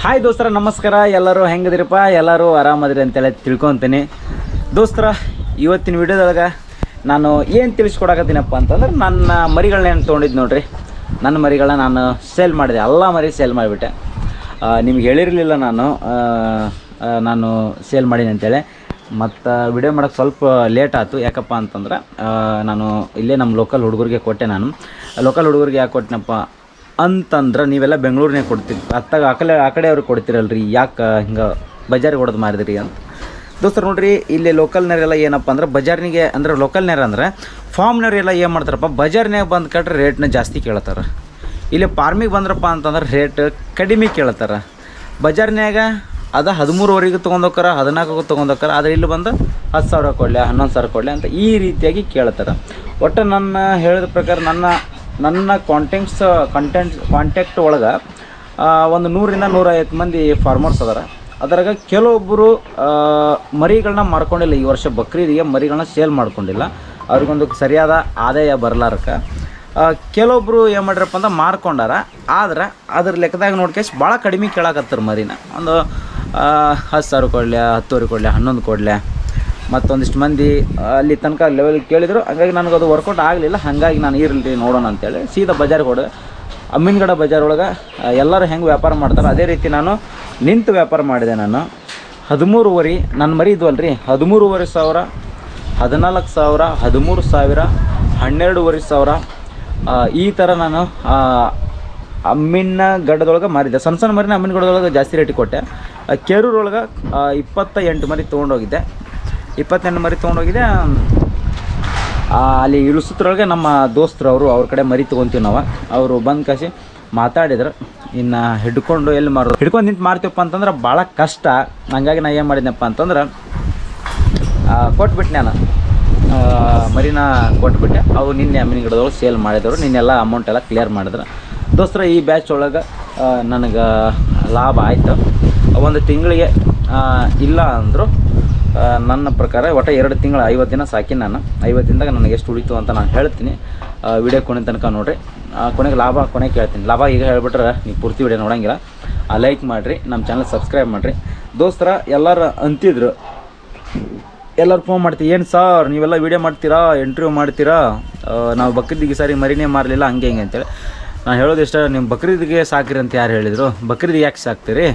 Hi ದೋಸ್ತರ ನಮಸ್ಕಾರ ಎಲ್ಲರೂ ಹೆಂಗದಿರಪ್ಪ ಎಲ್ಲರೂ ಆರಾಮದಿರಿ ಅಂತೇಳಿ ತಿಳ್ಕೊತೀನಿ ದೋಸ್ತರ ಇವತ್ತಿನ ವಿಡಿಯೋದೊಳಗೆ ನಾನು ಏನು ತಿಳಿಸ್ಕೊಡಕತ್ತೀನಪ್ಪ ಅಂತಂದ್ರೆ ನನ್ನ ಮರಿಗಳನ್ನೇನು ತೊಗೊಂಡಿದ್ದು ನೋಡ್ರಿ ನನ್ನ ಮರಿಗಳನ್ನ ನಾನು ಸೇಲ್ ಮಾಡಿದೆ ಎಲ್ಲ ಮರಿ ಸೇಲ್ ಮಾಡಿಬಿಟ್ಟೆ ನಿಮ್ಗೆ ಹೇಳಿರಲಿಲ್ಲ ನಾನು ಆ, ಆ, ನಾನು ಸೇಲ್ ಮಾಡೀನಿ ಅಂತೇಳಿ ಮತ್ತು ವಿಡಿಯೋ ಮಾಡೋಕ್ಕೆ ಸ್ವಲ್ಪ ಲೇಟ್ ಆಯಿತು ಯಾಕಪ್ಪ ಅಂತಂದ್ರೆ ಆ, ನಾನು ಇಲ್ಲೇ ನಮ್ಮ ಲೋಕಲ್ ಹುಡುಗರಿಗೆ ಕೊಟ್ಟೆ ನಾನು ಲೋಕಲ್ ಹುಡುಗರಿಗೆ ಯಾಕೆ ಕೊಟ್ಟೆನಪ್ಪ ಅಂತಂದ್ರೆ ನೀವೆಲ್ಲ ಬೆಂಗಳೂರಿನಾಗ ಕೊಡ್ತೀರಿ ಅತ್ತಾಗ ಆ ಕಡೆ ಆ ಕಡೆ ಅವ್ರಿಗೆ ಕೊಡ್ತೀರಲ್ರಿ ಯಾಕೆ ಹಿಂಗೆ ಬಜಾರಿಗೆ ಹೊಡೆದು ಮಾರಿದ್ರಿ ಅಂತ ದೋಸ್ತರು ನೋಡ್ರಿ ಇಲ್ಲಿ ಲೋಕಲ್ನವರೆಲ್ಲ ಏನಪ್ಪ ಅಂದ್ರೆ ಬಜಾರ್ನಿಗೆ ಅಂದ್ರೆ ಲೋಕಲ್ನವ್ರು ಅಂದ್ರೆ ಫಾರ್ಮ್ನವ್ರೆಲ್ಲ ಏನು ಮಾಡ್ತಾರಪ್ಪ ಬಜಾರ್ನಾಗ ಬಂದು ಕಟ್ರೆ ರೇಟ್ನ ಜಾಸ್ತಿ ಕೇಳ್ತಾರೆ ಇಲ್ಲಿ ಫಾರ್ಮಿಗೆ ಬಂದ್ರಪ್ಪ ಅಂತಂದ್ರೆ ರೇಟ್ ಕಡಿಮೆ ಕೇಳ್ತಾರೆ ಬಜಾರ್ನ್ಯಾಗ ಅದು ಹದಿಮೂರುವರೆಗೆ ತೊಗೊಂಡೋಕ್ಕಾರ ಹದಿನಾಲ್ಕು ತೊಗೊಂಡೋಕ್ಕಾರ ಆದರೆ ಇಲ್ಲಿ ಬಂದು ಹತ್ತು ಸಾವಿರ ಕೊಡಲಿ ಹನ್ನೊಂದು ಸಾವಿರ ಕೊಡಲಿ ಅಂತ ಈ ರೀತಿಯಾಗಿ ಕೇಳ್ತಾರೆ ಒಟ್ಟು ನನ್ನ ಹೇಳಿದ ಪ್ರಕಾರ ನನ್ನ ನನ್ನ ಕಾಂಟ್ಯಾಕ್ಟ್ಸ್ ಕಂಟೆಂಟ್ ಕಾಂಟ್ಯಾಕ್ಟ್ ಒಳಗೆ ಒಂದು ನೂರಿಂದ ನೂರೈವತ್ತು ಮಂದಿ ಫಾರ್ಮರ್ಸ್ ಅದಾರ ಅದ್ರಾಗ ಕೆಲವೊಬ್ಬರು ಮರಿಗಳನ್ನ ಮಾರ್ಕೊಂಡಿಲ್ಲ ಈ ವರ್ಷ ಬಕ್ರೀದಿಗೆ ಮರಿಗಳನ್ನ ಸೇಲ್ ಮಾಡ್ಕೊಂಡಿಲ್ಲ ಅವ್ರಿಗೊಂದು ಸರಿಯಾದ ಆದಾಯ ಬರಲಾರಕ್ಕೆ ಕೆಲವೊಬ್ಬರು ಏನು ಮಾಡ್ರಪ್ಪ ಅಂದ್ರೆ ಮಾರ್ಕೊಂಡಾರ ಆದ್ರೆ ಅದ್ರ ಲೆಕ್ಕದಾಗ ನೋಡ್ಕೇಶ್ ಭಾಳ ಕಡಿಮೆ ಕೇಳಾಕತ್ತಾರ ಮರಿನ ಒಂದು ಆ, ಹತ್ತು ಸಾವಿರ ಕೊಡಲೆ ಹತ್ತುವರೆ ಕೊಡಲೆ ಹನ್ನೊಂದು ಕೊಡಲೆ ಮತ್ತೊಂದಿಷ್ಟು ಮಂದಿ ಆ, ಅಲ್ಲಿ ತನಕ ಲೆವೆಲ್ ಕೇಳಿದ್ರು ಹಂಗಾಗಿ ನನಗೆ ಅದು ವರ್ಕೌಟ್ ಆಗಲಿಲ್ಲ ಹಾಗಾಗಿ ನಾನು ಇರಲಿ ನೋಡೋಣ ಅಂತೇಳಿ ಸೀದಾ ಬಜಾರ್ಗೆ ಹೊಡೆ ಅಮ್ಮಿನಗಡ ಬಜಾರ್ ಒಳಗೆ ಎಲ್ಲರೂ ಹೆಂಗೆ ವ್ಯಾಪಾರ ಮಾಡ್ತಾರೆ ಅದೇ ರೀತಿ ನಾನು ನಿಂತು ವ್ಯಾಪಾರ ಮಾಡಿದೆ ನಾನು ಹದಿಮೂರುವರೆ ನನ್ನ ಮರಿ ಇದ್ವಲ್ರಿ ಹದಿಮೂರುವರೆ ಸಾವಿರ ಹದಿನಾಲ್ಕು ಸಾವಿರ ಹದಿಮೂರು ಸಾವಿರ ಹನ್ನೆರಡೂವರೆ ಸಾವಿರ ಆ, ಈ ಥರ ನಾನು ಆ, ಅಮ್ಮಿನ ಗಡ್ಡದೊಳಗೆ ಮಾರಿದ್ದೆ ಸಣ್ಣ ಸಣ್ಣ ಮರಿನ ಅಮ್ಮಿನ ಗಡ್ಡದೊಳಗೆ ಜಾಸ್ತಿ ರೇಟಿಗೆ ಕೊಟ್ಟೆ ಆ, ಕೇರೂರೊಳಗೆ ಆ, ಇಪ್ಪತ್ತ ಎಂಟು ಮರಿ ತೊಗೊಂಡೋಗಿದ್ದೆ ಇಪ್ಪತ್ತೆಂಟು ಮರಿ ತೊಗೊಂಡೋಗಿದ್ದೆ ಆ, ಅಲ್ಲಿ ಇಳಿಸೋದ್ರೊಳಗೆ ನಮ್ಮ ದೋಸ್ತರು ಅವರು ಅವ್ರ ಕಡೆ ಮರಿ ತೊಗೊತೀವಿ ನಾವು ಅವರು ಬಂದು ಕಾಸಿ ಮಾತಾಡಿದ್ರು ಇನ್ನು ಹಿಡ್ಕೊಂಡು ಎಲ್ಲಿ ಮಾರೋದು ಹಿಡ್ಕೊಂಡು ನಿಂತು ಮಾರ್ತೀವಪ್ಪ ಅಂತಂದ್ರೆ ಭಾಳ ಕಷ್ಟ ಹಂಗಾಗಿ ನಾ ಏನು ಮಾಡಿದ್ನಪ್ಪ ಅಂತಂದ್ರೆ ಆ, ಕೊಟ್ಬಿಟ್ಟೆ ನಾನು ಆ, ಮರಿನ ಕೊಟ್ಬಿಟ್ಟೆ ಅವು ನಿನ್ನೆ ಅಮ್ಮಿನ ಗಿಡದೊಳಗೆ ಸೇಲ್ ಮಾಡಿದವರು ನಿನ್ನೆಲ್ಲ ಅಮೌಂಟ್ ಎಲ್ಲ ಕ್ಲಿಯರ್ ಮಾಡಿದ್ರು ದೋಸ್ತರ ಈ ಬ್ಯಾಚ್ ಒಳಗೆ ನನಗೆ ಲಾಭ ಆಯಿತು ಒಂದು ತಿಂಗಳಿಗೆ ಆ, ಇಲ್ಲ ಅಂದರು ನನ್ನ ಪ್ರಕಾರ ಒಟ್ಟು ಎರಡು ತಿಂಗಳು ಐವತ್ತು ದಿನ ಸಾಕಿ ನಾನು ಐವತ್ತು ದಿನದಾಗ ನನಗೆ ಎಷ್ಟು ಉಳಿತು ಅಂತ ನಾನು ಹೇಳ್ತೀನಿ ವಿಡಿಯೋ ಕೊನೆ ತನಕ ನೋಡಿರಿ ಕೊನೆಗೆ ಲಾಭ ಕೊನೆಗೆ ಕೇಳ್ತೀನಿ ಲಾಭ ಈಗ ಹೇಳ್ಬಿಟ್ರೆ ನೀವು ಪೂರ್ತಿ ವಿಡಿಯೋ ನೋಡೋಂಗಿಲ್ಲ ಲೈಕ್ ಮಾಡಿರಿ ನಮ್ಮ ಚಾನಲ್ ಸಬ್ಸ್ಕ್ರೈಬ್ ಮಾಡಿರಿ ದೋಸ್ತರ ಎಲ್ಲರೂ ಅಂತಿದ್ರು ಎಲ್ಲರೂ ಫೋನ್ ಮಾಡ್ತೀವಿ ಏನು ಸರ್ ನೀವೆಲ್ಲ ವೀಡಿಯೋ ಮಾಡ್ತೀರಾ ಇಂಟರ್ವ್ಯೂ ಮಾಡ್ತೀರಾ ಆ, ನಾವು ಬಕ್ರೀದಿಗೆ ಸಾರಿ ಮರಿನೇ ಮಾರಲಿಲ್ಲ ಹಂಗೆ ಹಿಂಗೆ ಅಂತೇಳಿ ನಾನು ಹೇಳೋದು ಇಷ್ಟ ನೀವು ಬಕ್ರೀದಿಗೆ ಸಾಕ್ರಿ ಅಂತ ಯಾರು ಹೇಳಿದರು ಬಕ್ರೀದ್ ಯಾಕೆ ಸಾಕ್ತೀರಿ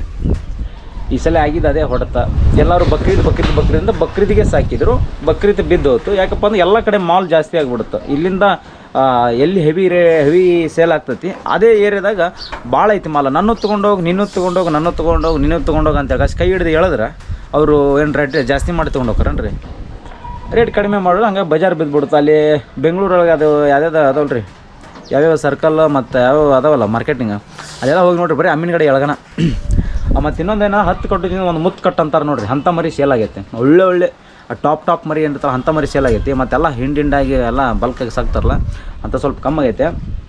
ಈ ಸಲ ಆಗಿದ್ದು ಅದೇ ಹೊಡೆತ ಎಲ್ಲರೂ ಬಕ್ರೀದ್ ಬಕ್ರೀದ್ ಬಕ್ರೀದ್ ಅಂತ ಬಕ್ರೀದಿಗೆ ಸಾಕಿದ್ರು ಬಕ್ರೀದ್ ಬಿದ್ದು ಹೋಯ್ತು ಯಾಕಪ್ಪ ಅಂದ್ರೆ ಎಲ್ಲ ಕಡೆ ಮಾಲ್ ಜಾಸ್ತಿ ಆಗಿಬಿಡುತ್ತೆ ಇಲ್ಲಿಂದ ಆ, ಎಲ್ಲಿ ಹೆವಿ ರೇ ಹೆವಿ ಸೇಲ್ ಆಗ್ತೈತಿ ಅದೇ ಏರಿಯಾದಾಗ ಭಾಳ ಐತಿ ಮಾಲ ನನ್ನ ತೊಗೊಂಡೋಗಿ ನಿನ್ನೂ ತೊಗೊಂಡೋಗಿ ನನ್ನ ತೊಗೊಂಡೋಗಿ ನಿನ್ನೂ ತೊಗೊಂಡೋಗಿ ಅಂತ ಹೇಳಿ ಕೈ ಹಿಡಿದು ಹೇಳಿದ್ರೆ ಅವರು ಏನು ರೇಟ್ ಜಾಸ್ತಿ ಮಾಡಿ ತೊಗೊಂಡೋಗ್ತಾರನ್ರಿ ರೇಟ್ ಕಡಿಮೆ ಮಾಡೋದು ಹಂಗೆ ಬಜಾರ್ ಬಿದ್ದುಬಿಡುತ್ತೆ ಅಲ್ಲಿ ಬೆಂಗಳೂರೊಳಗೆ ಅದು ಯಾವ್ಯಾವ್ದು ಅದಾವಲ್ಲ ರೀ ಯಾವ್ಯಾವ ಸರ್ಕಲ್ ಮತ್ತು ಯಾವ್ಯಾವ ಅದಾವಲ್ಲ ಮಾರ್ಕೆಟಿಂಗ್ ಅದೆಲ್ಲ ಹೋಗಿ ನೋಡ್ರಿ ಬರೀ ಅಮ್ಮಿನ ಕಡೆ ಎಳಗನ ಮತ್ತು ಇನ್ನೊಂದೇನೋ ಹತ್ತು ಕಟ್ಟು ಒಂದು ಮುತ್ತು ಕಟ್ ಅಂತಾರೆ ನೋಡ್ರಿ ಅಂಥ ಮರಿ ಸೇಲ್ ಆಗೈತೆ ಒಳ್ಳೆ ಒಳ್ಳೆ ಟಾಪ್ ಟಾಪ್ ಮರಿ ಏನಿರ್ತಾವೆ ಅಂಥ ಮರಿ ಸೇಲ್ ಆಗೈತಿ ಮತ್ತೆಲ್ಲ ಹಿಂಡ್ ಹಿಂಡಾಗಿ ಎಲ್ಲ ಬಲ್ಕಾಗಿ ಸಾಕ್ತಾರಲ್ಲ ಅಂತ ಸ್ವಲ್ಪ ಕಮ್ಮಿ ಆಗೈತೆ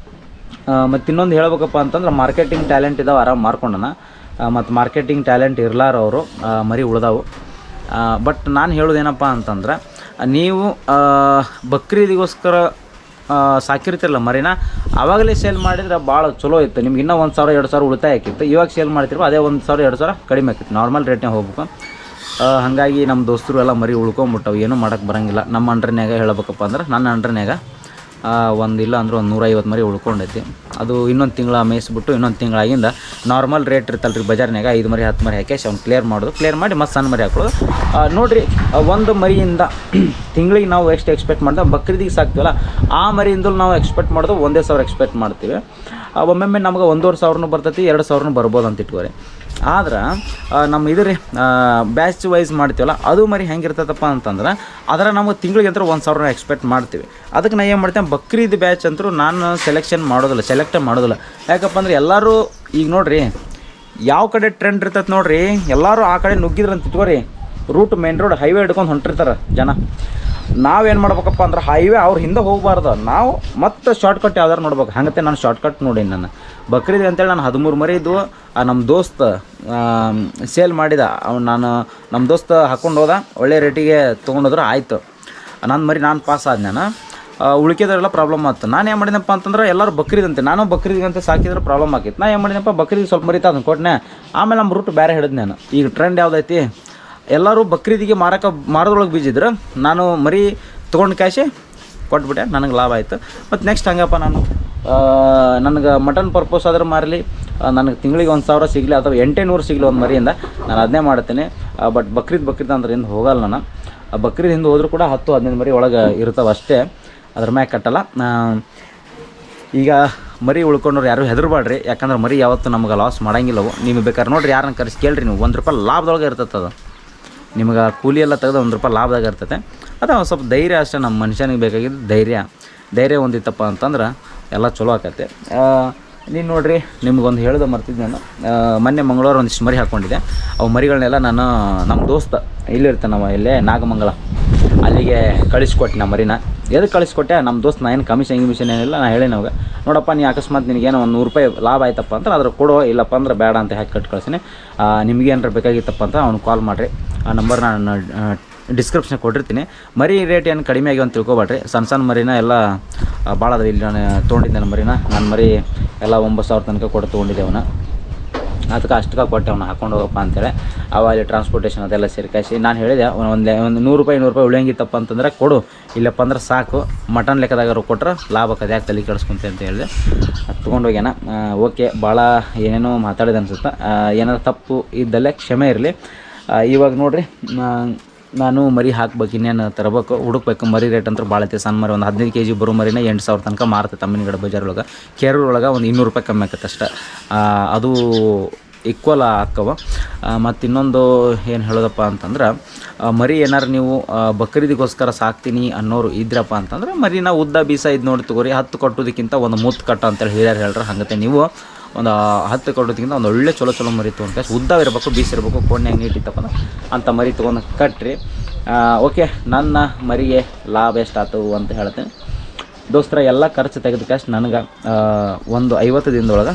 ಮತ್ತು ಇನ್ನೊಂದು ಹೇಳ್ಬೇಕಪ್ಪ ಅಂತಂದ್ರೆ ಮಾರ್ಕೆಟಿಂಗ್ ಟ್ಯಾಲೆಂಟ್ ಇದಾವೆ ಆರಾಮ್ ಮಾರ್ಕೊಂಡನ ಮತ್ತು ಮಾರ್ಕೆಟಿಂಗ್ ಟ್ಯಾಲೆಂಟ್ ಇರ್ಲಾರ ಅವರು ಮರಿ ಉಳ್ದಾವು ಬಟ್ ನಾನು ಹೇಳೋದೇನಪ್ಪ ಅಂತಂದ್ರೆ ಆ, ನೀವು ಆ, ಬಕ್ರೀದಿಗೋಸ್ಕರ ಆ, ಸಾಕಿರ್ತಿರಲ್ಲ ಮರಿನ ಆವಾಗಲೇ ಸೇಲ್ ಮಾಡಿದ್ರೆ ಭಾಳ ಚಲೋ ಇತ್ತು ನಿಮ್ಗೆ ಇನ್ನೂ ಒಂದು ಸಾವಿರ ಎರಡು ಸಾವಿರ ಉಳಿತಾಯ ಆಕಿತ್ತು ಇವಾಗ ಸೇಲ್ ಮಾಡ್ತಿರೋ ಅದೇ ಒಂದು ಸಾವಿರ ಎರಡು ಸಾವಿರ ಕಡಿಮೆ ಆಕಿತ್ತು ನಾರ್ಮಲ್ ರೇಟ್ನಾಗ ಹೋಗ್ಬೇಕು ಆ, ಹಾಗಾಗಿ ನಮ್ಮ ದೋಸ್ತರು ಎಲ್ಲ ಮರಿ ಉಳ್ಕೊಂಬಿಟ್ಟವು ಏನೂ ಮಾಡೋಕ್ಕೆ ಬರೋಂಗಿಲ್ಲ ನಮ್ಮ ಅಂಡ್ರನ್ಯಾಗ ಹೇಳ್ಬೇಕಪ್ಪ ಅಂದ್ರೆ ನನ್ನ ಅಂಡ್ರನ್ಯಾಗ ಒಂದು ಇಲ್ಲ ಅಂದ್ರೆ ಒಂದು ನೂರೈವತ್ತು ಮರಿ ಉಳ್ಕೊಂಡೈತಿ ಅದು ಇನ್ನೊಂದು ತಿಂಗಳ ಮೇಯಿಸ್ಬಿಟ್ಟು ಇನ್ನೊಂದು ತಿಂಗಳಾಗಿಂದ ನಾರ್ಮಲ್ ರೇಟ್ ಇರ್ತಲ್ಲ ರೀ ಬಜಾರ್ನಾಗ ಐದು ಮರಿ ಹತ್ತು ಮರಿ ಹಾಕಿ ಅವ್ನು ಕ್ಲಿಯರ್ ಮಾಡೋದು ಕ್ಲಿಯರ್ ಮಾಡಿ ಮತ್ತೆ ಸಣ್ಣ ಮರಿ ಹಾಕೊಳ್ಳೋದು ಆ, ನೋಡ್ರಿ ಆ, ಒಂದು ಮರಿಯಿಂದ ತಿಂಗಳಿಗೆ ನಾವು ಎಷ್ಟು ಎಕ್ಸ್ಪೆಕ್ಟ್ ಮಾಡ್ದೆ ಬಕ್ರೀದಿಗೆ ಸಾಕ್ತೀವಲ್ಲ ಆ ಮರಿಯಿಂದಲೂ ನಾವು ಎಕ್ಸ್ಪೆಕ್ಟ್ ಮಾಡೋದು ಒಂದೇ ಸಾವಿರ ಎಕ್ಸ್ಪೆಕ್ಟ್ ಮಾಡ್ತೀವಿ ಆ, ಒಮ್ಮೊಮ್ಮೆ ನಮ್ಗೆ ಒಂದೂವರೆ ಸಾವಿರನೂ ಬರ್ತೈತಿ ಎರಡು ಸಾವಿರನೂ ಬರ್ಬೋದು ಅಂತ ಇಟ್ಕೋರಿ ಆದ್ರೆ ಆ, ನಮ್ಮ ಇದು ರೀ ಬ್ಯಾಚ್ ವೈಸ್ ಮಾಡ್ತೀವಲ್ಲ ಅದು ಮರಿ ಹೆಂಗಿರ್ತದಪ್ಪ ಅಂತಂದ್ರೆ ಅದರ ನಮಗೆ ತಿಂಗಳಿಗೆ ಅಂತ ಒಂದು ಸಾವಿರ ಎಕ್ಸ್ಪೆಕ್ಟ್ ಮಾಡ್ತೀವಿ ಅದಕ್ಕೆ ನಾ ಏನು ಮಾಡ್ತೇನೆ ಬಕ್ರೀದ್ ಬ್ಯಾಚ್ ಅಂತೂ ನಾನು ಸೆಲೆಕ್ಷನ್ ಮಾಡೋದಿಲ್ಲ ಸೆಲೆಕ್ಟೇ ಮಾಡೋದಿಲ್ಲ ಯಾಕಪ್ಪ ಅಂದ್ರೆ ಎಲ್ಲರೂ ಈಗ ನೋಡ್ರಿ ಯಾವ ಕಡೆ ಟ್ರೆಂಡ್ ಇರ್ತೈತೆ ನೋಡ್ರಿ ಎಲ್ಲರೂ ಆ ಕಡೆ ನುಗ್ಗಿದ್ರು ಅಂತ ಇಟ್ಕೋರಿ ರೂಟ್ ಮೇನ್ ರೋಡ್ ಹೈವೇ ಹಿಡ್ಕೊಂಡು ಹೊಂಟಿರ್ತಾರೆ ಜನ ನಾವೇನು ಮಾಡ್ಬೇಕಪ್ಪ ಅಂದ್ರೆ ಹೈವೇ ಅವ್ರ ಹಿಂದೆ ಹೋಗಬಾರ್ದು ನಾವು ಮತ್ತೆ ಶಾರ್ಟ್ಕಟ್ ಯಾವ್ದಾರು ನೋಡ್ಬೇಕು ಹಂಗತೆ ನಾನು ಶಾರ್ಟ್ಕಟ್ ನೋಡೀನಿ ನಾನು ಬಕ್ರೀದ್ ಅಂತೇಳಿ ನಾನು ಹದಿಮೂರು ಮರಿ ಇದ್ವು ಆ ನಮ್ಮ ದೋಸ್ತ ಸೇಲ್ ಮಾಡಿದ ಅವ್ನು ನಾನು ನಮ್ಮ ದೋಸ್ತ ಹಾಕೊಂಡು ಹೋದ ಒಳ್ಳೆ ರೇಟಿಗೆ ತೊಗೊಂಡೋದ್ರೆ ಆಯಿತು ನನ್ನ ಮರಿ ನಾನು ಪಾಸ್ ಆದ ನಾನು ಉಳಿಕೆದವರೆಲ್ಲ ಪ್ರಾಬ್ಲಮ್ ಆಯ್ತು ನಾನು ಏನು ಮಾಡಿದಪ್ಪ ಅಂತಂದ್ರೆ ಎಲ್ಲರೂ ಬಕ್ರೀದಂತೆ ನಾನು ಬಕ್ರೀದ್ಗಂತ ಸಾಕಿದ್ರೆ ಪ್ರಾಬ್ಲಮ್ ಆಗಿತ್ತು ನಾ ಏನು ಮಾಡಿದಪ್ಪ ಬಕ್ರೀದ್ ಸ್ವಲ್ಪ ಮರಿತಾ ಅದನ್ನು ಕೊಟ್ಟನೆ ಆಮೇಲೆ ನಮ್ಮ ರೂಟ್ ಬೇರೆ ಹಿಡಿದು ನಾನು ಈಗ ಟ್ರೆಂಡ್ ಯಾವುದೈತಿ ಎಲ್ಲರೂ ಬಕ್ರೀದಿಗೆ ಮಾರಕ ಮಾರೋದ್ರೊಳಗೆ ಬೀಜಿದ್ರು ನಾನು ಮರಿ ತೊಗೊಂಡು ಕ್ಯಾಶೆ ಕೊಟ್ಬಿಟ್ಟೆ ನನಗೆ ಲಾಭ ಆಯಿತು ಮತ್ತು ನೆಕ್ಸ್ಟ್ ಹಂಗಪ್ಪ ನಾನು ನನಗೆ ಮಟನ್ ಪರ್ಪಸ್ ಆದ್ರೆ ಮಾರಲಿ ನನಗೆ ತಿಂಗಳಿಗೆ ಒಂದು ಸಾವಿರ ಸಿಗಲಿ ಅಥವಾ ಎಂಟೇ ನೂರು ಸಿಗಲಿ ಒಂದು ಮರಿಯಿಂದ ನಾನು ಅದನ್ನೇ ಮಾಡ್ತೀನಿ ಬಟ್ ಬಕ್ರೀದ್ ಬಕ್ರೀದ್ ಅಂದ್ರೆ ಹಿಂದೆ ಹೋಗಲ್ಲ ನಾನು ಆ ಬಕ್ರೀದ್ ಹಿಂದೆ ಹೋದರೂ ಕೂಡ ಹತ್ತು ಹದಿನೈದು ಮರಿ ಒಳಗೆ ಇರ್ತಾವೆ ಅಷ್ಟೇ ಅದ್ರ ಮ್ಯಾಗ ಕಟ್ಟಲ್ಲ ಆ, ಈಗ ಮರಿ ಉಳ್ಕೊಂಡ್ರು ಯಾರು ಹೆದರ್ಬೇಡ್ರಿ ಯಾಕಂದ್ರೆ ಮರಿ ಯಾವತ್ತೂ ನಮ್ಗೆ ಲಾಸ್ ಮಾಡಂಗಿಲ್ಲವು ನೀವು ಬೇಕಾದ್ರೆ ನೋಡ್ರಿ ಯಾರನ್ನ ಕರೆಸಿ ಕೇಳ್ರಿ ನೀವು ಒಂದು ರೂಪಾಯಿ ಲಾಭದೊಳಗೆ ಇರ್ತದೆ ಅದು ನಿಮ್ಗೆ ಕೂಲಿ ಎಲ್ಲ ತೆಗೆದು ಒಂದು ರೂಪಾಯಿ ಲಾಭದಾಗ ಇರ್ತೈತೆ ಅದು ಒಂದು ಸ್ವಲ್ಪ ಧೈರ್ಯ ಅಷ್ಟೇ ನಮ್ಮ ಮನುಷ್ಯನಿಗೆ ಬೇಕಾಗಿದ್ದು ಧೈರ್ಯ ಧೈರ್ಯ ಹೊಂದಿತ್ತಪ್ಪ ಅಂತಂದ್ರೆ ಎಲ್ಲ ಚಲೋ ಆಕೈತೆ ನೀನು ನೋಡ್ರಿ ನಿಮ್ಗೊಂದು ಹೇಳ್ದೆ ಮರ್ತಿದ್ದೆ ನಾನು ಆ, ಮೊನ್ನೆ ಮಂಗಳವಾರ ಒಂದಿಷ್ಟು ಮರಿ ಹಾಕ್ಕೊಂಡಿದ್ದೆ ಅವು ಮರಿಗಳನ್ನೆಲ್ಲ ನಾನು ನಮ್ಮ ದೋಸ್ತ ಇಲ್ಲಿರ್ತಾನೆ ನಾವು ಇಲ್ಲೇ ನಾಗಮಂಗಲ ಅಲ್ಲಿಗೆ ಕಳಿಸ್ಕೊಟ್ಟೆ ನಮ್ಮ ಮರಿನ ಎದಕ್ಕೆ ಕಳಿಸ್ಕೊಟ್ಟೆ ನಮ್ಮ ದೋಸ್ತ್ ನಾ ಏನು ಕಮಿಷನ್ ಗಿಮಿಷನ್ ಏನಿಲ್ಲ ನಾನು ಹೇಳಿ ನಾವಾಗ ನೋಡಪ್ಪ ನೀ ಅಕಸ್ಮಾತ್ ನಿನಗೇನೋ ಒಂದು ನೂರು ರೂಪಾಯಿ ಲಾಭ ಆಯ್ತಪ್ಪ ಅಂತ ಅದ್ರ ಕೊಡು ಇಲ್ಲಪ್ಪ ಅಂದ್ರೆ ಬೇಡ ಅಂತ ಹಾಕಿ ಕಟ್ ಕಳಿಸ್ತೀನಿ ನಿಮಗೇನಾರ ಬೇಕಾಗಿತ್ತಪ್ಪ ಅಂತ ಅವ್ನು ಕಾಲ್ ಮಾಡಿರಿ ಆ ನಂಬರ್ ನಾನು ಡಿಸ್ಕ್ರಿಪ್ಷನ್ ಕೊಟ್ಟಿರ್ತೀನಿ ಮರಿ ರೇಟ್ ಏನು ಕಡಿಮೆ ಆಗಿ ಅಂತ ತಿಳ್ಕೊಬೇಡ್ರಿ ಸಣ್ಣ ಸಣ್ಣ ಮರಿನ ಎಲ್ಲ ಭಾಳ ಅದಾವ ಇಲ್ಲಿ ನಾನು ತೊಗೊಂಡಿದ್ದೆ ನನ್ನ ಮರಿನ ನನ್ನ ಮರಿ ಎಲ್ಲ ಒಂಬತ್ತು ಸಾವಿರ ತನಕ ಕೊಟ್ಟು ತೊಗೊಂಡಿದ್ದೆ ಅವನ್ನ ಅದಕ್ಕೆ ಅಷ್ಟಕ್ಕೆ ಕೊಟ್ಟೆ ಅವ್ನು ಹಾಕೊಂಡು ಹೋಗಪ್ಪ ಅಂತೇಳಿ ಅವ ಅಲ್ಲಿ ಟ್ರಾನ್ಸ್ಪೋರ್ಟೇಷನ್ ಅದೆಲ್ಲ ಸೇರ್ಕಾಸಿ ನಾನು ಹೇಳಿದೆ ಒಂದು ಒಂದು ನೂರು ರೂಪಾಯಿ ನೂರು ರೂಪಾಯಿ ಉಳಿಯಂಗಿತ್ತಪ್ಪ ಅಂತಂದ್ರೆ ಕೊಡು ಇಲ್ಲಪ್ಪ ಅಂದ್ರೆ ಸಾಕು ಮಟನ್ ಲೆಕ್ಕದಾಗ ಕೊಟ್ರೆ ಲಾಭ ಕದ ಯಾಕೆ ತಲೆ ಕೆಡಿಸ್ಕೊಂತೆ ಅಂತ ಹೇಳಿದೆ ಅದು ತೊಗೊಂಡೋಗ್ಯಾನ ಓಕೆ ಭಾಳ ಏನೇನೋ ಮಾತಾಡಿದೆ ಅನ್ಸುತ್ತೆ ಏನಾದ್ರು ತಪ್ಪು ಇದ್ದಲ್ಲೇ ಕ್ಷಮೆ ಇರಲಿ ಇವಾಗ ನೋಡ್ರಿ ನಾ- ನಾನು ಮರಿ ಹಾಕ್ಬೇಕು ಇನ್ನೇನು ತರಬೇಕು ಹುಡುಕ್ಬೇಕು ಮರಿ ರೇಟ್ ಅಂತ ಭಾಳ ಐತೆ ಸಣ್ಣ ಮರಿ ಒಂದು ಹದಿನೈದು ಕೆ ಜಿ ಬರೋ ಮರಿನ ಎಂಟು ಸಾವಿರ ತನಕ ಮಾರ್ತೈತೆ ಅಮ್ಮಿನಗಡ ಬಜಾರ್ ಒಳಗೆ ಕೇರಳ ಒಳಗೆ ಒಂದು ಇನ್ನೂರು ರೂಪಾಯಿ ಕಮ್ಮಿ ಆಕತ್ತೆ ಅಷ್ಟೆ ಆ, ಅದು ಈಕ್ವಲ್ ಆಕ್ಕವ ಮತ್ತು ಇನ್ನೊಂದು ಏನು ಹೇಳೋದಪ್ಪ ಅಂತಂದ್ರೆ ಆ, ಮರಿ ಏನಾರು ನೀವು ಆ, ಬಕ್ರೀದಿಗೋಸ್ಕರ ಸಾಕ್ತೀನಿ ಅನ್ನೋರು ಇದ್ರಪ್ಪ ಅಂತಂದ್ರೆ ಮರಿನ ಉದ್ದ ಬೀಸ ಇದು ನೋಡಿ ತಗೋರಿ ಹತ್ತು ಕಟ್ಟೋದಕ್ಕಿಂತ ಒಂದು ಮುತ್ತು ಕಟ್ಟ ಅಂತೇಳಿ ಹಿರಿಯರು ಹೇಳ್ರೆ ಹಂಗತೆ ನೀವು ಒಂದು ಹತ್ತು ಕೊಡೋದಕ್ಕಿಂತ ಒಂದು ಒಳ್ಳೆ ಚಲೋ ಚಲೋ ಮರಿ ತೊಗೊಂಡು ಉದ್ದ ಇರಬೇಕು ಬೀಸ್ ಇರಬೇಕು ಕೋಣೆ ನೀಟ್ ಇತ್ತಪ್ಪ ಅಂದ್ರೆ ಅಂಥ ಮರಿ ತೊಗೊಂಡು ಕಟ್ರಿ ಓಕೆ ನನ್ನ ಮರಿಗೆ ಲಾಭ ಎಷ್ಟಾಯ್ತು ಅಂತ ಹೇಳ್ತೀನಿ ದೋಸ್ತರ ಎಲ್ಲ ಖರ್ಚು ತೆಗೆದ ಕ್ಯಾಶ್ ನನಗೆ ಒಂದು ಐವತ್ತು ದಿನದೊಳಗೆ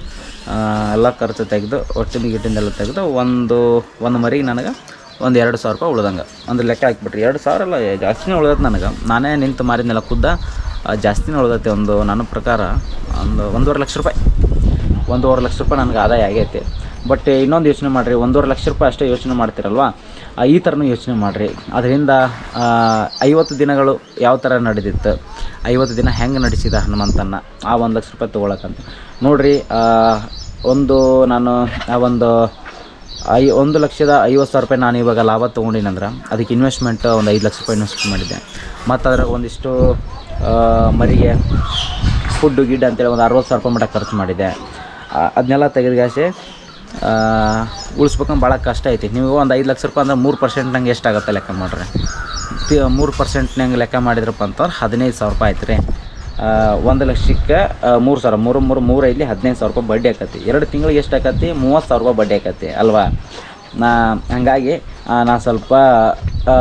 ಎಲ್ಲ ಖರ್ಚು ತೆಗೆದು ಒಟ್ಟಿನ ಗಿಟ್ಟಿಂದೆಲ್ಲ ತೆಗೆದು ಒಂದು ಒಂದು ಮರಿಗೆ ನನಗೆ ಒಂದು ಎರಡು ಸಾವಿರ ರೂಪಾಯಿ ಉಳ್ದಂಗೆ ಒಂದು ಲೆಕ್ಕ ಹಾಕ್ಬಿಟ್ರಿ ಎರಡು ಸಾವಿರ ಎಲ್ಲ ಜಾಸ್ತಿನೇ ಉಳ್ದೈತೆ ನನಗೆ ನಾನೇ ನಿಂತು ಮಾರಿದ್ನೆಲ್ಲ ಖುದ್ದ ಆ, ಜಾಸ್ತಿನೇ ಉಳ್ದೈತೆ ಒಂದು ನನ್ನ ಪ್ರಕಾರ ಒಂದು ಒಂದೂವರೆ ಲಕ್ಷ ರೂಪಾಯಿ ಒಂದೂವರೆ ಲಕ್ಷ ರೂಪಾಯಿ ನನಗೆ ಆದಾಯ ಆಗೈತೆ ಬಟ್ ಇನ್ನೊಂದು ಯೋಚನೆ ಮಾಡಿರಿ ಒಂದೂವರೆ ಲಕ್ಷ ರೂಪಾಯಿ ಅಷ್ಟೇ ಯೋಚನೆ ಮಾಡ್ತಿರಲ್ವಾ ಆ, ಈ ಥರನೂ ಯೋಚನೆ ಮಾಡಿರಿ ಅದರಿಂದ ಆ, ಐವತ್ತು ದಿನಗಳು ಯಾವ ಥರ ನಡೆದಿತ್ತು ಐವತ್ತು ದಿನ ಹೆಂಗೆ ನಡೆಸಿದ ಹನುಮಂತನ ಆ ಒಂದು ಲಕ್ಷ ರೂಪಾಯಿ ತೊಗೊಳಕಂತ ನೋಡಿರಿ ಒಂದು ನಾನು ಆ ಒಂದು ಐ ಒಂದು ಲಕ್ಷದ ಐವತ್ತು ಸಾವಿರ ರೂಪಾಯಿ ನಾನು ಇವಾಗ ಲಾಭ ತೊಗೊಂಡಿನಂದ್ರೆ ಅದಕ್ಕೆ ಇನ್ವೆಸ್ಟ್ಮೆಂಟ್ ಒಂದು ಐದು ಲಕ್ಷ ರೂಪಾಯಿ ಇನ್ವೆಸ್ಟ್ ಮಾಡಿದ್ದೆ ಮತ್ತು ಅದ್ರಾಗ ಒಂದಿಷ್ಟು ಆ, ಮರಿಗೆ ಫುಡ್ಡು ಗಿಡ್ ಅಂತೇಳಿ ಒಂದು ಅರವತ್ತು ಸಾವಿರ ರೂಪಾಯಿ ಮಟ್ಟ ಖರ್ಚು ಮಾಡಿದ್ದೆ ಆ, ಅದನ್ನೆಲ್ಲ ತೆಗೆದುಗಾಸಿ ಉಳಿಸ್ಬೇಕಂದ್ರೆ ಭಾಳ ಕಷ್ಟ ಐತಿ ನೀವು ಒಂದು ಐದು ಲಕ್ಷ ರೂಪಾಯಿ ಅಂದ್ರೆ ಮೂರು ಪರ್ಸೆಂಟ್ನಂಗೆ ಎಷ್ಟಾಗುತ್ತೆ ಲೆಕ್ಕ ಮಾಡಿರಿ ತಿ ಮೂರು ಪರ್ಸೆಂಟ್ನಂಗೆ ಲೆಕ್ಕ ಮಾಡಿದ್ರಪ್ಪ ಅಂತಂದ್ರೆ ಹದಿನೈದು ಸಾವಿರ ರೂಪಾಯಿ ಆಯ್ತು ರೀ ಒಂದು ಲಕ್ಷಕ್ಕೆ ಮೂರು ಸಾವಿರ ಮೂರು ಮೂರು ಮೂರು ಐದು ಹದಿನೈದು ಸಾವಿರ ರೂಪಾಯಿ ಬಡ್ಡಿ ಆಕತಿ ಎರಡು ತಿಂಗಳಿಗೆ ಎಷ್ಟು ಆಕತಿ ಮೂವತ್ತು ಸಾವಿರ ರೂಪಾಯಿ ಬಡ್ಡಿ ಆಕತಿ ಅಲ್ವಾ ನಾ ಹಾಗಾಗಿ ಆ, ನಾ ಸ್ವಲ್ಪ ಆ,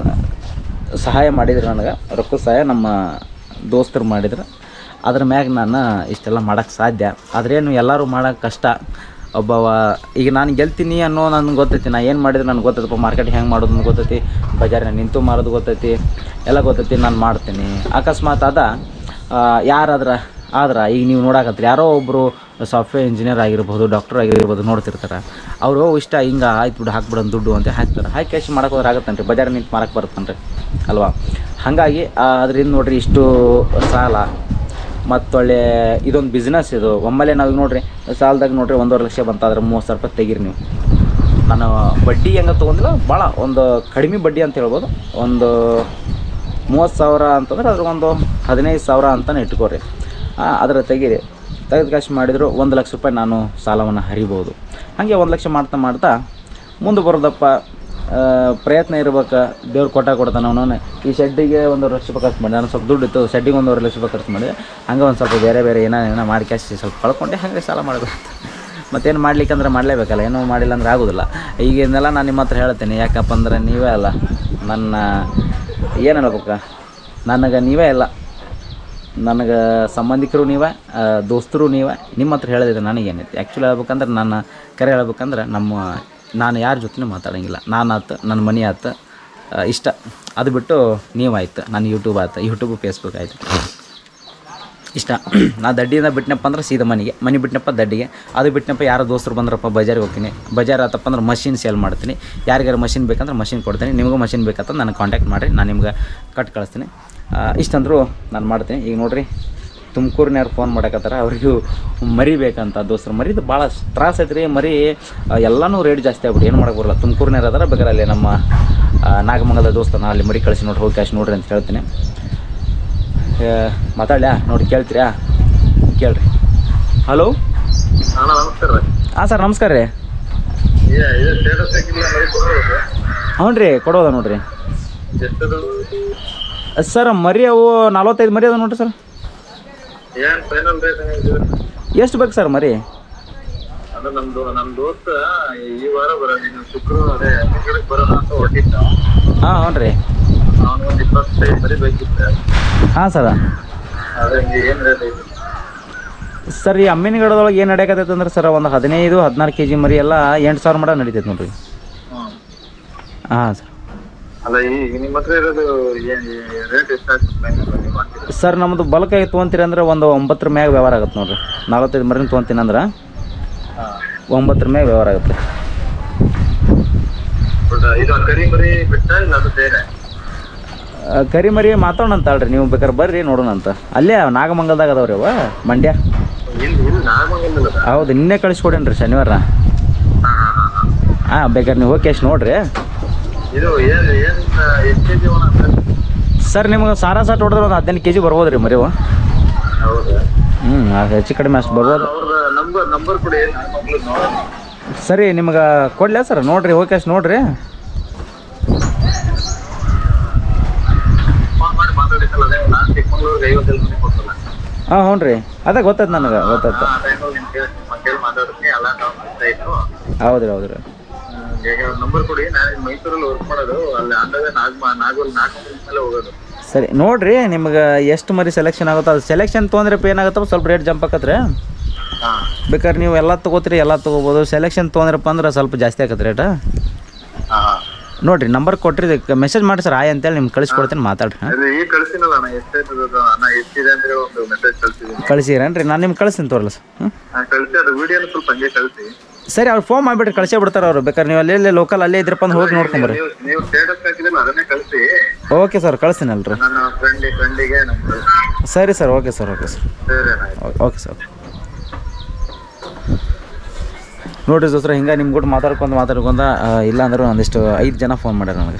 ಸಹಾಯ ಮಾಡಿದ್ರು ನನಗೆ ರೊಕ್ಕ ಸಹಾಯ ನಮ್ಮ ದೋಸ್ತರು ಮಾಡಿದ್ರು ಅದ್ರ ಮ್ಯಾಗ ನಾನು ಇಷ್ಟೆಲ್ಲ ಮಾಡೋಕ್ಕೆ ಸಾಧ್ಯ ಆದ್ರೇನು ಎಲ್ಲರೂ ಮಾಡೋಕ್ಕೆ ಕಷ್ಟ ಒಬ್ಬವ ಈಗ ನಾನು ಗೆಲ್ತೀನಿ ಅನ್ನೋ ನನಗೆ ಗೊತ್ತೈತಿ ನಾ ಏನು ಮಾಡಿದ್ರೆ ನನಗೆ ಗೊತ್ತೈತಪ್ಪ ಮಾರ್ಕೆಟ್ ಹೆಂಗೆ ಮಾಡೋದು ಅಂತ ಗೊತ್ತೈತಿ ಬಜಾರಿನ ನಿಂತು ಮಾರೋದು ಗೊತ್ತೈತಿ ಎಲ್ಲ ಗೊತ್ತೈತಿ ನಾನು ಮಾಡ್ತೀನಿ ಅಕಸ್ಮಾತ್ ಅದ ಆ, ಯಾರಾದ್ರ ಆದ್ರೆ ಈಗ ನೀವು ನೋಡಕತ್ರಿ ಯಾರೋ ಒಬ್ಬರು ಸಾಫ್ಟ್ವೇರ್ ಇಂಜಿನಿಯರ್ ಆಗಿರ್ಬೋದು ಡಾಕ್ಟರ್ ಆಗಿರ್ಬೋದು ನೋಡ್ತಿರ್ತಾರೆ ಅವರು ಇಷ್ಟ ಹಿಂಗೆ ಆಯ್ತು ಬಿಡು ಹಾಕ್ಬಿಡೋದು ದುಡ್ಡು ಅಂತ ಹಾಕ್ತಾರೆ ಹಾಕಿ ಕ್ಯಾಶ್ ಮಾಡಕ್ಕೆ ಹೋದ್ರೆ ಆಗತ್ತನ್ರಿ ಬಜಾರ್ ನಿಂತು ಮಾರಕ್ಕೆ ಬರುತ್ತನ್ರಿ ಅಲ್ವಾ ಹಾಗಾಗಿ ಅದರಿಂದ ನೋಡ್ರಿ ಇಷ್ಟು ಸಾಲ ಮತ್ತೊಳ್ಳೆ ಇದೊಂದು ಬಿಸ್ನೆಸ್ ಇದು ಒಮ್ಮೆಲೆ ನಾವು ಈಗ ನೋಡ್ರಿ ಸಾಲದಾಗ ನೋಡ್ರಿ ಒಂದೂವರೆ ಲಕ್ಷ ಬಂತಾದ್ರೆ ಮೂವತ್ತು ಸಾವಿರ ರೂಪಾಯಿ ತೆಗೀರಿ ನೀವು ನಾನು ಬಡ್ಡಿ ಹೆಂಗೆ ತೊಗೊಂಡಿಲ್ಲ ಭಾಳ ಒಂದು ಕಡಿಮೆ ಬಡ್ಡಿ ಅಂತ ಹೇಳ್ಬೋದು ಒಂದು ಮೂವತ್ತು ಸಾವಿರ ಅಂತಂದ್ರೆ ಅದ್ರ ಒಂದು ಹದಿನೈದು ಸಾವಿರ ಅಂತಲೇ ಇಟ್ಕೋರಿ ಆ, ಅದರ ತೆಗೀರಿ ತೆಗೆದು ಕಾಸು ಮಾಡಿದ್ರು ಒಂದು ಲಕ್ಷ ರೂಪಾಯಿ ನಾನು ಸಾಲವನ್ನು ಹರಿಬೋದು ಹಾಗೆ ಒಂದು ಲಕ್ಷ ಮಾಡ್ತಾ ಮಾಡ್ತಾ ಮುಂದೆ ಬರೋದಪ್ಪ ಆ, ಪ್ರಯತ್ನ ಇರ್ಬೇಕು ದೇವ್ರು ಕೊಟ್ಟ ಕೊಡ್ತಾನೆ ಅವನು ಈ ಶೆಡ್ಡಿಗೆ ಒಂದೂವರೆ ಲಕ್ಷ ರೂಪಾಯಿ ಖರ್ಚು ಮಾಡಿ ನಾನು ಸ್ವಲ್ಪ ದುಡ್ಡು ಇತ್ತು ಶೆಡ್ಡಿಗೆ ಒಂದೂವರೆ ಲಕ್ಷ ರೂಪಾಯಿ ಖರ್ಚು ಮಾಡಿದೆ ಹಂಗೆ ಒಂದು ಸ್ವಲ್ಪ ಬೇರೆ ಬೇರೆ ಏನೋ ಏನೋ ಮಾಡಿ ಕ್ಯಾಶ್ ಸ್ವಲ್ಪ ಕಳ್ಕೊಂಡೆ ಹಾಗೆ ಸಾಲ ಮಾಡಬೇಕು ಮತ್ತೇನು ಮಾಡ್ಲಿಕ್ಕಂದ್ರೆ ಮಾಡಲೇಬೇಕಲ್ಲ ಏನೂ ಮಾಡಿಲ್ಲ ಅಂದ್ರೆ ಆಗೋದಿಲ್ಲ ಈಗ ಇದನ್ನೆಲ್ಲ ನಾನು ನಿಮ್ಮ ಹತ್ರ ಹೇಳ್ತೇನೆ ಯಾಕಪ್ಪ ಅಂದ್ರೆ ನೀವೇ ಅಲ್ಲ ನನ್ನ ಏನು ಹೇಳ್ಬೇಕು ನನಗೆ ನೀವೇ ಇಲ್ಲ ನನಗೆ ಸಂಬಂಧಿಕರು ನೀವೇ ಆ, ದೋಸ್ತರು ನೀವೇ ನಿಮ್ಮ ಹತ್ರ ಹೇಳಿದ್ರೆ ನನಗೇನೈತಿ ಆ್ಯಕ್ಚುಲಿ ಹೇಳ್ಬೇಕಂದ್ರೆ ನನ್ನ ಕರೆ ಹೇಳ್ಬೇಕಂದ್ರೆ ನಮ್ಮ ನಾನು ಯಾರ ಜೊತೆನೂ ಮಾತಾಡೋಂಗಿಲ್ಲ ನಾನು ಆತು ನನ್ನ ಮನೆ ಆತು ಆ, ಇಷ್ಟ ಅದು ಬಿಟ್ಟು ನೀವಾಯ್ತು ನಾನು ಯೂಟ್ಯೂಬ್ ಆಯ್ತು ಯೂಟ್ಯೂಬು ಫೇಸ್ಬುಕ್ ಆಯಿತು ಇಷ್ಟ ನಾ ದಡ್ಡಿಯಿಂದ ಬಿಟ್ಟನಪ್ಪ ಅಂದ್ರೆ ಸೀದಾ ಮನೆಗೆ ಮನೆ ಬಿಟ್ಟನಪ್ಪ ದಡ್ಡಿಗೆ ಅದು ಬಿಟ್ಟನಪ್ಪ ಯಾರೋ ದೋಸ್ತರು ಬಂದ್ರಪ್ಪ ಬಜಾರಿಗೆ ಹೋಗ್ತೀನಿ ಬಜಾರ್ ಆತಪ್ಪ ಅಂದ್ರೆ ಮಷಿನ್ ಸೇಲ್ ಮಾಡ್ತೀನಿ ಯಾರಿಗಾರು ಮಷಿನ್ ಬೇಕಂದ್ರೆ ಮಷಿನ್ ಕೊಡ್ತೀನಿ ನಿಮಗೂ ಮಷಿನ್ ಬೇಕಂತ ನನಗೆ ಕಾಂಟ್ಯಾಕ್ಟ್ ಮಾಡಿರಿ ನಾನು ನಿಮ್ಗೆ ಕಟ್ ಕಳಿಸ್ತೀನಿ ಆ, ಇಷ್ಟಂದ್ರೂ ನಾನು ಮಾಡ್ತೀನಿ ಈಗ ನೋಡಿರಿ ತುಮಕೂರಿನವ್ರು ಫೋನ್ ಮಾಡಕತ್ತಾರ ಅವ್ರಿಗೂ ಮರಿ ಬೇಕಂತ ದೋಸ್ತರು ಮರಿದು ಭಾಳ ತ್ರಾಸ ಐತ್ರಿ ಮರಿ ಆ, ಎಲ್ಲನೂ ರೇಟ್ ಜಾಸ್ತಿ ಆಗ್ಬಿಟ್ಟು ಏನು ಮಾಡಕ್ಕೆ ಬರಲ್ಲ ತುಮಕೂರಿನವ್ರು ಅದಾರ ಬೇಕಾದ್ರೆ ಅಲ್ಲಿ ನಮ್ಮ ಆ, ನಾಗಮಂಗಲದ ದೋಸ್ತ ನಾ ಅಲ್ಲಿ ಮರಿ ಕಳಿಸಿ ನೋಡಿ ಹೋಗಿ ಕ್ಯಾಶ್ ನೋಡ್ರಿ ಅಂತ ಹೇಳ್ತೀನಿ ಮಾತಾಡ್ಲ್ಯಾ ನೋಡಿ ಕೇಳ್ತೀರಾ ಕೇಳ್ರಿ ಹಲೋ ಅಣ್ಣ ನಮಸ್ಕಾರ ಹಾಂ ಸರ್ ನಮಸ್ಕಾರ ರೀ ಏ ಇದು ಸ್ಟೇಟಸ್ ಹಾಕಿಲ್ಲ ಮರಿ ಕೊಡೋದು ಹ್ಞೂ ರೀ ಕೊಡೋದ ನೋಡ್ರಿ ಎಷ್ಟದು ಸರ್ ಮರಿ ಅವು ನಲ್ವತ್ತೈದು ಮರಿ ಅದ ನೋಡ್ರಿ ಸರ್ ಏನ್ ಫೈನಲ್ ರೇಟ್ ಹೆಂಗಿದೆ ಎಷ್ಟು ಬೇಕು ಸರ್ ಮರಿ ಅದು ನಮ್ದು ನಮ್ ದೋಸ್ತ ಈ ವಾರ ಬರೋದು ಇನ್ನು ಶುಕ್ರವಾರ ಅದೇ ಅಂಗಡಿಗೆ ಬರೋಣ ಅಂತ ಹೊಟ್ಟಿದ್ದ ಹಾಂ ಹ್ಞೂ ರೀ ಅವನಿಗೊಂದು ಇಪ್ಪತ್ತೈದು ಮರಿ ಬೇಕಿತ್ತು ಹಾಂ ಸರ ಅದೇ ಹಿಂಗೆ ಏನ್ ರೇಟ್ ಐತಿ ಸರ್ ಈ ಅಮ್ಮಿನಗಡದೊಳಗೆ ಏನು ನಡೆಯಕತ್ತೈತೆ ಅಂದ್ರೆ ಸರ್ ಒಂದು ಹದಿನೈದು ಹದಿನಾರು ಕೆ ಜಿ ಮರಿ ಎಲ್ಲ ಎಂಟು ಸಾವಿರ ಮಟ ನಡೀತೈತೆ ನೋಡ್ರಿ ಹ್ಮ್ ಹಾಂ ಸರ್ ಅಲ್ಲ ಈಗ ನಿಮ್ಮ ಹತ್ರ ಇರೋದು ಏನ್ ರೇಟ್ ಎಷ್ಟಾಗ್ತದೆ ಫೈನಲ್ ನೀವು ಮಾಡ್ತೀರಿ ಸರ್ ನಮ್ಮದು ಬಲ್ಕಾಗಿ ತೊಗೊಂತೀರಿ ಅಂದ್ರೆ ಒಂದು ಒಂಬತ್ತರ ಮ್ಯಾಗ ವ್ಯವಹಾರ ಆಗುತ್ತೆ ನೋಡ್ರಿ ನಲ್ವತ್ತೈದು ಮರಿನ ತೊಗೊಂತೀನಿ ಅಂದ್ರೆ ಹಾ ಒಂಬತ್ತರ ಮ್ಯಾಗ ವ್ಯವಹಾರ ಆಗುತ್ತೆ ಬಟ್ ಇದು ಕರಿ ಮರಿ ಬಿಟ್ಟ ಇಲ್ಲ ಅದು ಬೇರೆ ಆ, ಕರಿ ಮರಿ ಮಾತಾಡೋಣ ಅಂತ ಅಲ್ರಿ ನೀವು ಬೇಕಾದ್ರೆ ಬರ್ರಿ ನೋಡೋಣ ಅಂತ ಅಲ್ಲೇ ನಾಗಮಂಗಲ್ದಾಗ ಅದಾವ್ರಿ ಅವ ಮಂಡ್ಯ ಇಲ್ಲಿ ಇಲ್ಲಿ ನಾಗಮಂಗಲ ಹೌದು ನಿನ್ನೆ ಕಳಿಸ್ಕೊಡೇನ್ರಿ ರೀ ಶನಿವಾರ ಹಾ ಹಾ ಹಾ ಹಾ ಹಾಂ ಬೇಕಾದ್ರೆ ನೀವು ಹೋಗಿ ಎಷ್ಟು ನೋಡ್ರಿ ಇದು ಏನ್ ಏನ್ ಎಷ್ಟು ಕೆ ಜಿ ಒಣ ಸರ್ ನಿಮ್ಗೆ ಸಾರಾ ಸಾಟ್ ಹೊಡೆದ್ರೆ ಒಂದು ಹದಿನೈದು ಕೆ ಜಿ ಬರ್ಬೋದು ರೀ ಮರಿವು ಹೌದಾ ಹ್ಞೂ ಹೆಚ್ಚು ಕಡಿಮೆ ಅಷ್ಟು ಬರ್ಬೋದು ಅವ್ರದ ನಂಬರ್ ನಂಬರ್ ಕೊಡಿ ನಾನು ಮಗ್ಳು ನೋಡೋಣ ಸರಿ ನಿಮ್ಗೆ ಕೊಡ್ಲಾ ಸರ್ ನೋಡ್ರಿ ಹೋಗಿ ಅಷ್ಟು ನೋಡ್ರಿ ಫೋನ್ ಮಾಡಿ ಮಾತಾಡಿಸಲ್ಲ ಅದೇ ನಾನು ಚಿಕ್ಕಮಂಗ್ಳೂರಿಗೆ ಐವತ್ತೈದು ಮಂದಿ ಕೊಡ್ತಲ್ಲ ಹಾಂ ಹ್ಞೂ ರೀ ಅದೇ ಗೊತ್ತಾಯ್ತು ನನಗೆ ಗೊತ್ತಾಯ್ತು ಆ ಟೈಮಲ್ಲಿ ನಿಮ್ ಕೇಳಿ ನಿಮ್ಮ ಕೇಳಿ ಮಾತಾಡ್ತೀನಿ ಎಲ್ಲ ನಾವು ಮಾಡ್ತಾ ಇತ್ತು ಹೌದು ರೀ ಹೌದು ರೀ ಈಗ ನಂಬರ್ ಕೊಡಿ ನಾನು ಮೈಸೂರಲ್ಲಿ ವರ್ಕ್ ಮಾಡೋದು ಅಲ್ಲಿ ಅಂದಾಗ ನಾಗ ನಾಗೂರ್ ನಾಲ್ಕು ಮೇಲೆ ಹೋಗೋದು ಸರಿ ನೋಡ್ರಿ ನಿಮ್ಗೆ ಎಷ್ಟು ಮರಿ ಸೆಲೆಕ್ಷನ್ ಆಗುತ್ತೋ ಅದು ಸೆಲೆಕ್ಷನ್ ತೊಗೊಂಡ್ರೆ ಏನಾಗುತ್ತೋ ಸ್ವಲ್ಪ ರೇಟ್ ಜಂಪ್ ಆಕತ್ರಿ ಹಾ ಬೇಕಾದ್ರೆ ನೀವು ಎಲ್ಲ ತೊಗೋತೀರಿ ಎಲ್ಲ ತೊಗೋಬೋದು ಸೆಲೆಕ್ಷನ್ ತೊಗೊಂಡ್ರಪ್ಪ ಅಂದ್ರೆ ಸ್ವಲ್ಪ ಜಾಸ್ತಿ ಆಗತ್ತೆ ರೇಟ ಹಾ ನೋಡಿರಿ ನಂಬರ್ ಕೊಟ್ಟಿರಿ ಮೆಸೇಜ್ ಮಾಡಿ ಸರ್ ಆಯ್ ಅಂತೇಳಿ ನಿಮ್ಗೆ ಕಳಿಸ್ಕೊಡ್ತೀನಿ ಮಾತಾಡ್ರಿ ಹಾಂ ಅದು ಈಗ ಕಳ್ಸಿನಲ್ಲ ಅಣ್ಣ ಎಷ್ಟಾಯ್ತದ ಅದು ಅಣ್ಣ ಎಷ್ಟಿದೆ ಅಂದ್ರೆ ಒಂದು ಮೆಸೇಜ್ ಕಳ್ಸಿದ್ದೀನಿ ಕಳಿಸಿರೇನ್ರಿ ನಾನು ನಿಮ್ಗೆ ಕಳಿಸ್ತೀನಿ ತೋರಲ್ಲ ಸರ್ ಹ್ಞೂ ಹಾ ಕಳ್ಸಿ ಅದು ವಿಡಿಯೋನ ಸ್ವಲ್ಪ ಹಂಗೆ ಕಳ್ಸಿ ಸರಿ ಅವ್ರು ಫೋನ್ ಮಾಡಿಬಿಟ್ರಿ ಕಳಿಸೇ ಬಿಡ್ತಾರೆ ಅವರು ಬೇಕಾದ್ರೆ ನೀವು ಅಲ್ಲೇ ಲೋಕಲ್ ಅಲ್ಲೇ ಇದ್ರಪ್ಪ ಅಂದ್ರೆ ಹೋಗಿ ನೋಡ್ಕೊಂಬರ್ರಿ ನೀವು ನೀವು ಸ್ಟೇಟಸ್ ಹಾಕಿದ್ರೆ ಅದನ್ನೇ ಕಳ್ಸಿ ಓಕೆ ಸರ್ ಕಳಿಸ್ತೀನಿ ಅಲ್ರಿ ನನ್ನ ಫ್ರೆಂಡ್ ಫ್ರೆಂಡಿಗೆ ನಮ್ಮ ಸರಿ sir okay sir okay sir ಸರಿ ಅಣ್ಣ ಓಕೆ ಸರ್ ನೋಡ್ರಿ ದೋಸ್ರ ಹಿಂಗೆ ನಿಮ್ಮ ಕೂಡ ಮಾತಾಡ್ಕೊಂತ ಮಾತಾಡ್ಕೊಂತ ಆ, ಇಲ್ಲ ಅಂದ್ರೆ ಒಂದಿಷ್ಟು ಐದು ಜನ ಫೋನ್ ಮಾಡ್ಯಾರ ನನಗೆ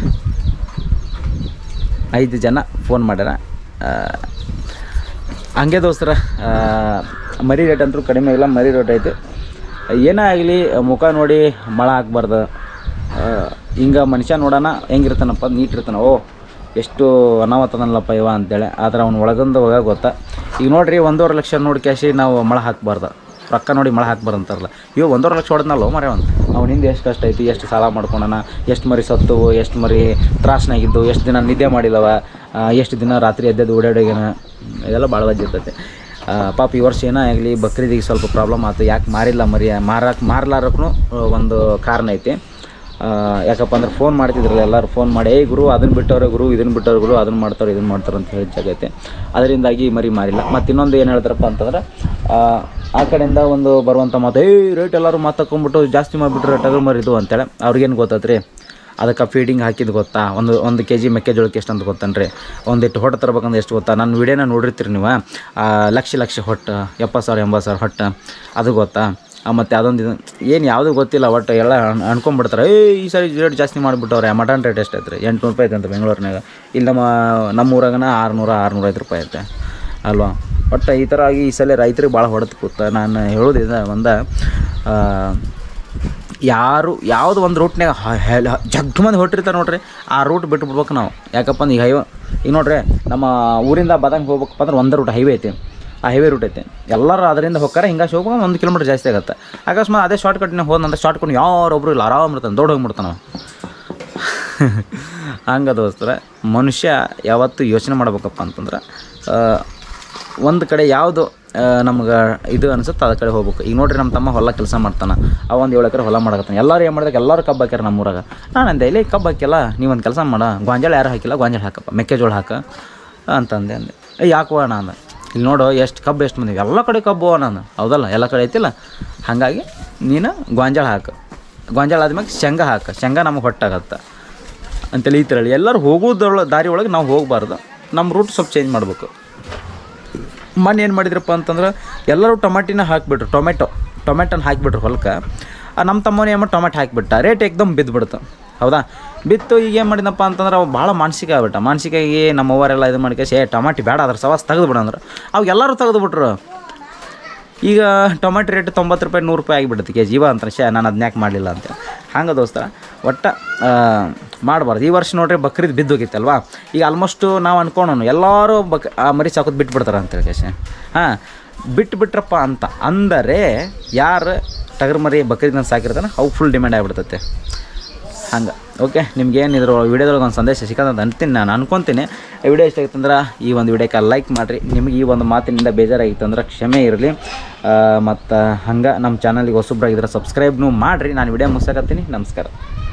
ಐದು ಜನ ಫೋನ್ ಮಾಡ್ಯಾರ ಆ, ಹಂಗೆ ದೋಸ್ತರ ಆ, ಮರಿ ರೇಟ್ ಅಂತೂ ಕಡಿಮೆ ಇಲ್ಲ ಮರಿ ರೇಟ್ ಐತೆ ಏನೇ ಆಗಲಿ ಮುಖ ನೋಡಿ ಮಳ ಹಾಕ್ಬಾರ್ದು ಹಿಂಗೆ ಮನುಷ್ಯ ನೋಡೋಣ ಹೆಂಗಿರ್ತಾನಪ್ಪ ನೀಟ್ ಇರ್ತಾನ ಓ ಎಷ್ಟು ಅನಾವತ್ತದನಲ್ಲಪ್ಪ ಇವ ಅಂತೇಳಿ ಆದ್ರೆ ಅವ್ನು ಒಳಗೊಂದು ಹೋಗ ಗೊತ್ತಾ ಈಗ ನೋಡ್ರಿ ಒಂದೂವರೆ ಲಕ್ಷ ನೋಡಿ ಕ್ಯಾಶಿ ನಾವು ಮಳ ಹಾಕ್ಬಾರ್ದು ರೊಕ್ಕ ನೋಡಿ ಮಳ ಹಾಕ್ಬಾರ್ದು ಅಂತಾರಲ್ಲ ಇವು ಒಂದೂವರೆ ಲಕ್ಷ ಹೊಡೆದ್ನಲ್ಲ ಮರೆ ಒಂದು ಅವ್ನ ಹಿಂದೆ ಎಷ್ಟು ಕಷ್ಟ ಐತಿ ಎಷ್ಟು ಸಾಲ ಮಾಡ್ಕೊಂಡನ ಎಷ್ಟು ಮರಿ ಸತ್ತು ಎಷ್ಟು ಮರಿ ತ್ರಾಸ್ನಾಗಿದ್ದು ಎಷ್ಟು ದಿನ ನಿದ್ದೆ ಮಾಡಿಲ್ಲವ ಆ, ಎಷ್ಟು ದಿನ ರಾತ್ರಿ ಎದ್ದೆದ್ದು ಓಡಾಡೋಗೇನ ಇದೆಲ್ಲ ಭಾಳ ವಜ್ಜೆ ಇರ್ತೈತೆ ಆ, ಪಾಪ ಈ ವರ್ಷ ಏನೇ ಆಗಲಿ ಬಕ್ರೀದಿಗೆ ಸ್ವಲ್ಪ ಪ್ರಾಬ್ಲಮ್ ಆಯ್ತು ಯಾಕೆ ಮಾರಿಲ್ಲ ಮರಿ ಮಾರಕ್ಕೆ ಮಾರ್ಲಾರಕ್ಕೂ ಒಂದು ಕಾರಣ ಐತಿ ಆ, ಯಾಕಪ್ಪ ಅಂದ್ರೆ ಫೋನ್ ಮಾಡ್ತಿದ್ರಲ್ಲ ಎಲ್ಲರೂ ಫೋನ್ ಮಾಡಿ ಏಯ್ ಗುರು ಅದನ್ನು ಬಿಟ್ಟವ್ರೆ ಗುರು ಇದನ್ನು ಬಿಟ್ಟವ್ರೆ ಗುರು ಅದನ್ನು ಮಾಡ್ತಾರೆ ಇದನ್ನು ಮಾಡ್ತಾರೆ ಅಂತ ಹೇಳಿ ಜಾಗೈತೆ ಅದರಿಂದಾಗಿ ಮರಿ ಮಾರಿಲ್ಲ ಮತ್ತು ಇನ್ನೊಂದು ಏನು ಹೇಳ್ತಾರಪ್ಪ ಅಂತಂದ್ರೆ ಆ, ಆ ಕಡೆಯಿಂದ ಒಂದು ಬರುವಂಥ ಮಾತು ಏಯ್ ರೇಟ್ ಎಲ್ಲರೂ ಮಾತಾಕೊಂಬಿಟ್ಟು ಜಾಸ್ತಿ ಮಾಡಿಬಿಟ್ರೆ ಟಗರು ಮರಿದು ಅಂತೇಳಿ ಅವ್ರಿಗೇನು ಗೊತ್ತೈತ್ರಿ ಅದಕ್ಕೆ ಫೀಡಿಂಗ್ ಹಾಕಿದ್ದು ಗೊತ್ತಾ ಒಂದು ಒಂದು ಕೆ ಜಿ ಮೆಕ್ಕೆಜೋಳಕ್ಕೆ ಎಷ್ಟು ಅಂತ ಗೊತ್ತನ್ರಿ ಒಂದಿಟ್ಟು ಹೊಟ್ಟೆ ತರ್ಬೇಕಂದ್ರೆ ಎಷ್ಟು ಗೊತ್ತಾ ನಾನು ವಿಡಿಯೋನ ನೋಡಿರ್ತೀರಿ ನೀವು ಆ, ಲಕ್ಷ ಲಕ್ಷ ಹೊಟ್ಟು ಎಪ್ಪತ್ತು ಸಾವಿರ ಎಂಬತ್ತು ಸಾವಿರ ಹೊಟ್ಟು ಅದು ಗೊತ್ತಾ ಮತ್ತು ಅದೊಂದು ಇದು ಏನು ಯಾವುದೂ ಗೊತ್ತಿಲ್ಲ ಒಟ್ಟು ಎಲ್ಲ ಅನ್- ಅನ್ಕೊಂಡ್ಬಿಡ್ತಾರೆ ಏ ಈ ಸರಿ ರೇಟ್ ಜಾಸ್ತಿ ಮಾಡಿಬಿಟ್ಟವ್ರೆ ಮಟನ್ ರೇಟ್ ಎಷ್ಟು ಐತ್ರಿ ಎಂಟುನೂರು ರೂಪಾಯಿ ಐತೆ ಅಂತ ಬೆಂಗಳೂರಿನಾಗ ಇಲ್ಲಿ ನಮ್ಮ ನಮ್ಮ ಊರಾಗನ ಆರುನೂರ ಆರುನೂರ ಐದು ರೂಪಾಯಿ ಐತೆ ಅಲ್ವಾ ಒಟ್ಟು ಈ ಥರ ಆಗಿ ಈ ಸಲ ರೈತರಿಗೆ ಭಾಳ ಹೊಡೆದು ಕೂತ ನಾನು ಹೇಳೋದಿದೆ ಒಂದು ಆ, ಯಾರು ಯಾವುದು ಒಂದು ರೂಟ್ನಾಗ ಜಗ್ ಮಂದಿ ಹೊಟ್ಟಿರ್ತಾರೆ ನೋಡ್ರಿ ಆ ರೂಟ್ ಬಿಟ್ಟು ಬಿಡ್ಬೇಕು ನಾವು ಯಾಕಪ್ಪ ಅಂದ್ರೆ ಈ ಹೈವ ಈಗ ನೋಡ್ರಿ ನಮ್ಮ ಊರಿಂದ ಬದಂಗೆ ಹೋಗ್ಬೇಕಪ್ಪ ಅಂದ್ರೆ ಒಂದೇ ರೂಟ್ ಹೈವೇ ಐತಿ ಆ ಹೈವೇ ರೂಟ್ ಐತೆ ಎಲ್ಲರೂ ಅದರಿಂದ ಹೋಗ್ತಾರೆ ಹಿಂಗೆ ಹೋಗ್ಬೇಕು ಒಂದು ಕಿಲೋಮೀಟ್ರ್ ಜಾಸ್ತಿ ಆಗುತ್ತೆ ಅಕಸ್ಮಾತ್ ಅದೇ ಶಾರ್ಟ್ ಕಟ್ನಾಗ ಹೋದಂದ್ರೆ ಶಾರ್ಟ್ ಕಟ್ ಯಾರೊಬ್ರು ಇಲ್ಲ ಆರಾಮ್ ಇರ್ತಾನೆ ದೊಡ್ಡ ಹೋಗ್ಬಿಡ್ತಾನೆ ಅವ. ಹಂಗೆ ದೋಸ್ತರ ಮನುಷ್ಯ ಯಾವತ್ತೂ ಯೋಚನೆ ಮಾಡ್ಬೇಕಪ್ಪ ಅಂತಂದ್ರೆ ಒಂದು ಕಡೆ ಯಾವುದು ನಮ್ಗೆ ಇದು ಅನ್ಸುತ್ತೆ ಅದ ಕಡೆ ಹೋಗ್ಬೇಕು ಈಗ ನೋಡ್ರಿ ನಮ್ಮ ತಮ್ಮ ಹೊಲ ಕೆಲಸ ಮಾಡ್ತಾನೆ ಅವ ಒಂದು ಏಳು ಎಕರೆ ಹೊಲ ಮಾಡಕತ್ತಾನೆ ಎಲ್ಲರೂ ಏನು ಮಾಡಿದಾಗ ಎಲ್ಲರೂ ಕಬ್ಬು ಹಾಕ್ಯಾರ ನಮ್ಮೂರಾಗ ನಾನು ಅಂದೆ ಇಲ್ಲಿ ಕಬ್ಬು ಹಾಕಿಲ್ಲ ನೀವು ಒಂದು ಕೆಲಸ ಮಾಡ ಗೊಂಜಾಳ ಯಾರು ಹಾಕಿಲ್ಲ ಗೊಂಜಾಳ ಹಾಕಪ್ಪ ಮೆಕ್ಕೆಜೋಳ ಹಾಕ ಅಂತಂದೆ ಅಂದೆ ಏ ಯಾಕುವ ನಾನು ಇಲ್ಲಿ ನೋಡು ಎಷ್ಟು ಕಬ್ಬು ಎಷ್ಟು ಮಂದಿ ಎಲ್ಲ ಕಡೆ ಕಬ್ಬು ನಾನು ಹೌದಲ್ಲ ಎಲ್ಲ ಕಡೆ ಐತಿಲ್ಲ ಹಾಗಾಗಿ ನೀನು ಗೊಂಜಾಳ ಹಾಕು ಗೊಂಜಾಳ ಆದ್ಮೇಲೆ ಶೇಂಗಾ ಹಾಕ ಶೇಂಗಾ ನಮಗೆ ಹೊಟ್ಟಾಗತ್ತೆ ಅಂತೇಳಿ ಈ ಥರ ಹೇಳಿ ಎಲ್ಲರೂ ಹೋಗೋದ್ರೊಳ ದಾರಿ ಒಳಗೆ ನಾವು ಹೋಗಬಾರ್ದು ನಮ್ಮ ರೂಟ್ ಸ್ವಲ್ಪ ಚೇಂಜ್ ಮಾಡಬೇಕು ಮೊನ್ನೆ ಏನು ಮಾಡಿದ್ರಪ್ಪ ಅಂತಂದ್ರೆ ಎಲ್ಲರೂ ಟೊಮೆಟಿನ ಹಾಕಿಬಿಟ್ರು ಟೊಮೆಟೊ ಟೊಮೆಟೊನ ಹಾಕಿಬಿಟ್ರು ಹೊಲಕ್ಕೆ ನಮ್ಮ ತಮ್ಮನ ಏನು ಮಾಡಿ ಟೊಮೆಟೊ ಹಾಕಿಬಿಟ್ಟ ರೇಟ್ ಏಕ್ದಮ್ ಬಿದ್ದುಬಿಡ್ತು ಹೌದಾ ಬಿತ್ತು ಈಗ ಏನು ಮಾಡಿದಪ್ಪ ಅಂತಂದ್ರೆ ಅವು ಭಾಳ ಮಾನಸಿಕ ಆಗ್ಬಿಟ್ಟ ಮಾನಸಿಕಾಗಿ ನಮ್ಮ ಅವ್ವರೆಲ್ಲ ಇದು ಮಾಡ್ಕೇಸಿ ಏ ಟೊಮೆಟಿ ಬೇಡ ಅದ್ರ ಸವಾಸ್ ತೆಗೆದು ಬಿಡ ಅಂದ್ರೆ ಅವು ಎಲ್ಲರೂ ತೆಗೆದುಬಿಟ್ರು ಈಗ ಟೊಮೆಟೊ ರೇಟ್ ತೊಂಬತ್ತು ರೂಪಾಯಿ ನೂರು ರೂಪಾಯಿ ಆಗಿಬಿಡುತ್ತೆ ಕೆ ಜೀವ ಅಂತ ಶೇ ನಾನು ಅದನ್ನ ಯಾಕೆ ಮಾಡಲಿಲ್ಲ ಅಂತ ಹಂಗೆ ದೋಸ್ತ ಒಟ್ಟು ಮಾಡಬಾರ್ದು ಈ ವರ್ಷ ನೋಡ್ರಿ ಬಕ್ರೀದ್ ಬಿದ್ದೋಗಿತ್ತಲ್ವಾ ಈಗ ಆಲ್ಮೋಸ್ಟು ನಾವು ಅನ್ಕೊಳೋನು ಎಲ್ಲರೂ ಬಕ್ ಆ ಮರಿ ಸಾಕೋದು ಬಿಟ್ಬಿಡ್ತಾರೆ ಅಂತೇಳಿ ಕೇಶ ಹಾಂ ಬಿಟ್ಟು ಬಿಟ್ರಪ್ಪ ಅಂತ ಅಂದರೆ ಯಾರು ಟಗರ್ ಮರಿ ಬಕ್ರೀದ್ನ ಸಾಕಿರ್ತಾನೆ ಅವು ಫುಲ್ ಡಿಮ್ಯಾಂಡ್ ಆಗಿಬಿಡ್ತೈತೆ ಹಂಗೆ ಓಕೆ ನಿಮ್ಗೆ ಏನು ಇದ್ರ ವಿಡಿಯೋದೊಳಗೆ ಒಂದು ಸಂದೇಶ ಸಿಕ್ಕಂತ ಅಂತೀನಿ ನಾನು ಅನ್ಕೊತೀನಿ ಈ ವಿಡಿಯೋ ಇಷ್ಟ ಆಗಿತ್ತಂದ್ರೆ ಈ ಒಂದು ವಿಡಿಯೋಕ್ಕೆ ಲೈಕ್ ಮಾಡಿರಿ ನಿಮಗೆ ಈ ಒಂದು ಮಾತಿನಿಂದ ಬೇಜಾರಾಗಿತ್ತಂದ್ರೆ ಕ್ಷಮೆ ಇರಲಿ ಮತ್ತು ಹಂಗೆ ನಮ್ಮ ಚಾನಲ್ಗೆ ಹೊಸಬ್ರಾಗಿದ್ರೆ ಸಬ್ಸ್ಕ್ರೈಬ್ನು ಮಾಡಿರಿ ನಾನು ವಿಡಿಯೋ ಮುಗಿಸಕತ್ತೀನಿ ನಮಸ್ಕಾರ